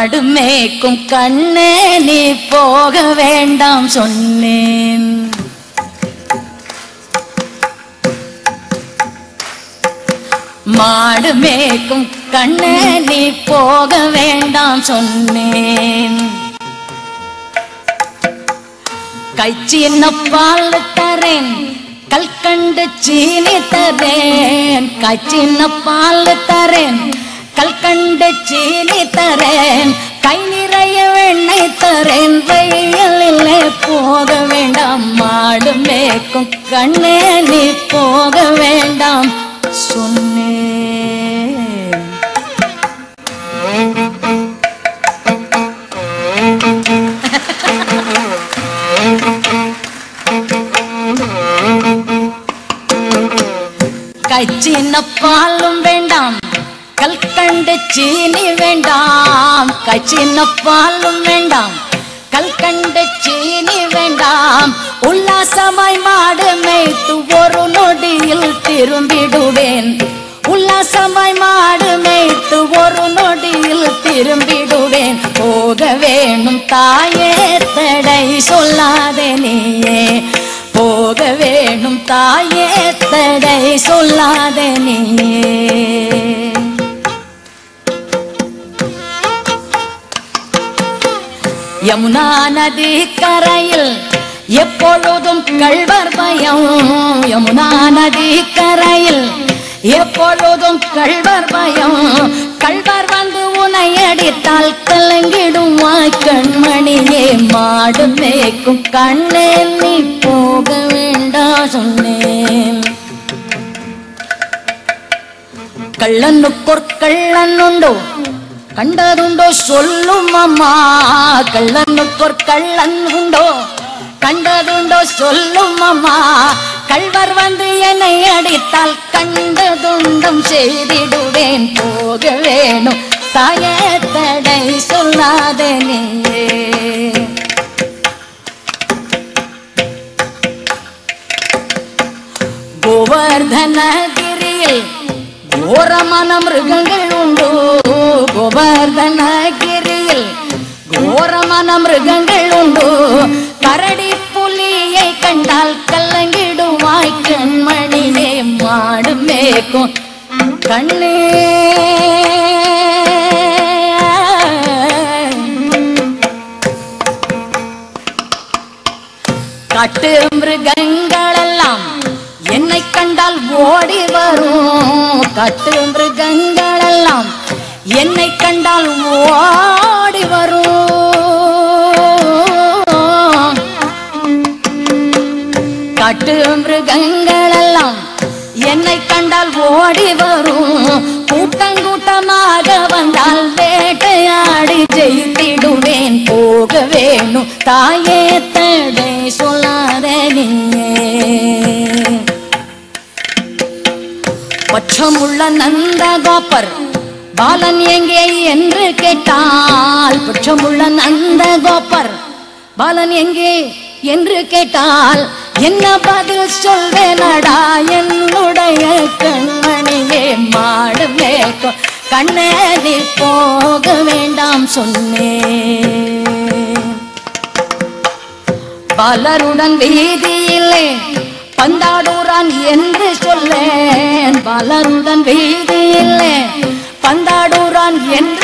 மாடு மேய்க்கும் கண்ணே நீ போக வேண்டாம் சொன்னேன் மாடு மேய்க்கும் கண்ணே நீ போக வேண்டாம் சொன்னேன் கை சின்ன பால் தரேன் கல்கண்டு சீனி தரேன் கை சின்ன பால் தரேன் கல்கண்டு சீனி தரேன் கை நிறைய வெண்ணெய் தரேன் வெயிலிலே போக வேண்டாம் மாடு மேய்க்கும் கண்ணே நீ போக வேண்டாம் சொன்னேன் கச்சின பாலும் வேண்டாம் கல்கண்டு சீனி வேண்டாம் கச்சின பாலும் வேண்டாம் கல்கண்டு சீனி வேண்டாம் உல்லாசமாய் மாடு மேய்த்து ஒரு நொடியில் திரும்பிடுவேன் உல்லாசமாய் மாடு மேய்த்து ஒரு நொடியில் திரும்பிடுவேன் போக வேணும் தாயே தடை சொல்லாதே நீயே போக வேணும் தாயே தடை சொல்லாதே நீயே யமுனா நதி கரையில் எப்பொழுதும் கள்வர் பயம் யமுனா நதி கரையில் எப்பொழுதும் கள்வர் பயம் கள்வர் வந்து உனை அடித்தால் கலங்கிடும் கண்மணியே மாடு மேய்க்கும் கண்ணே நீ போக வேண்டாம் சொன்னேன் கள்ளனுக்கொர் கள்ளன் உண்டோ கண்டதுண்டோ சொல்லும் அம்மா கள்ளனுக்கொர் கள்ளன் உண்டோ கண்டதுண்டோ சொல்லும் அம்மா கள்வர் வந்து என்னை அடித்தால் கண்டதுண்டும் செய்திடுவேன் போக வேணும் தாயே தடை சொல்லாத நீயே கோவர்தனகிரியில் கோரமான மிருகங்கள் உண்டு கோவர்தனகிரியில் கோரமான மிருகங்கள் உண்டு கரடி புலியை கண்டால் கல்லங்கிடுவாய் கண்மணியே மாடு மேய்க்கும் கண்ணே காட்டு மிருகங்களெல்லாம் என்னை கண்டால் ஓடி வரும் காட்டு மிருகங்களெல்லாம் என்னை கண்டால் ஓடி வரும் காட்டு மிருகங்களெல்லாம் என்னை கண்டால் ஓடி வரும் கூட்டங்கூட்டமாக வந்தால் வேட்டையாடி ஜெயித்திடுவேன் போக வேணும் தாயே தடை சொல்லாத நீயே பட்சமுள்ள நந்த கோப்பர் பாலன் எங்கே என்று கேட்டால் பட்சமுள்ள நந்த கோப்பர் பாலன் எங்கே என்று கேட்டால் என்ன பதில் சொல்வேனடா என்னுடைய கண்மணியே மாடு மேய்க்கும் கண்ணே நீ போக வேண்டாம் சொன்னேன் பலருடன் வீதியிலே பந்தாடுறான் என்று சொல்லேன் பலருடன் வீதியிலே பந்தாடுறான் என்று